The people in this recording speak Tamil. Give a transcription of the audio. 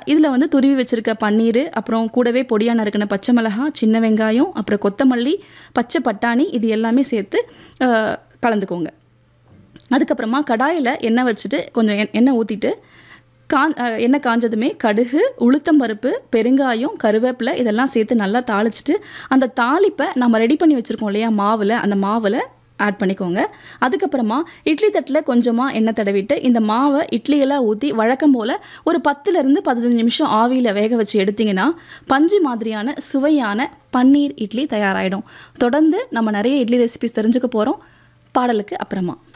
இதில் வந்து துருவி வச்சுருக்க பன்னீர் அப்புறம் கூடவே பொடியாக நறுக்கின பச்சை மிளகாய் சின்ன வெங்காயம் அப்புறம் கொத்தமல்லி பச்சை பட்டாணி இது எல்லாமே சேர்த்து அஹ், கலந்துக்கோங்க அதுக்கப்புறமா கடாயில் எண்ணெய் வச்சுட்டு கொஞ்சம் எண்- எண்ணெய் ஊற்றிட்டு காஞ் அஹ், எண்ணெய் காஞ்சதுமே கடுகு உளுத்தம்பருப்பு பெருங்காயம் கருவேப்பிலை இதெல்லாம் சேர்த்து நல்லா தாளிச்சிட்டு அந்த தாளிப்பை நம்ம ரெடி பண்ணி வச்சுருக்கோம் இல்லையா மாவில் அந்த மாவில் ஆட் பண்ணிக்கோங்க அதுக்கப்புறமா இட்லி தட்டில் கொஞ்சமாக எண்ணெய் தடவிட்டு இந்த மாவை இட்லியெல்லாம் ஊற்றி வழக்கம் போல் ஒரு பத்துலேருந்து பதினஞ்சு நிமிஷம் ஆவியில் வேக வச்சு எடுத்திங்கன்னா பஞ்சு மாதிரியான சுவையான பன்னீர் இட்லி தயாராகிடும் தொடர்ந்து நம்ம நிறைய இட்லி ரெசிபிஸ் தெரிஞ்சுக்க போகிறோம் பாடலுக்கு அப்புறமா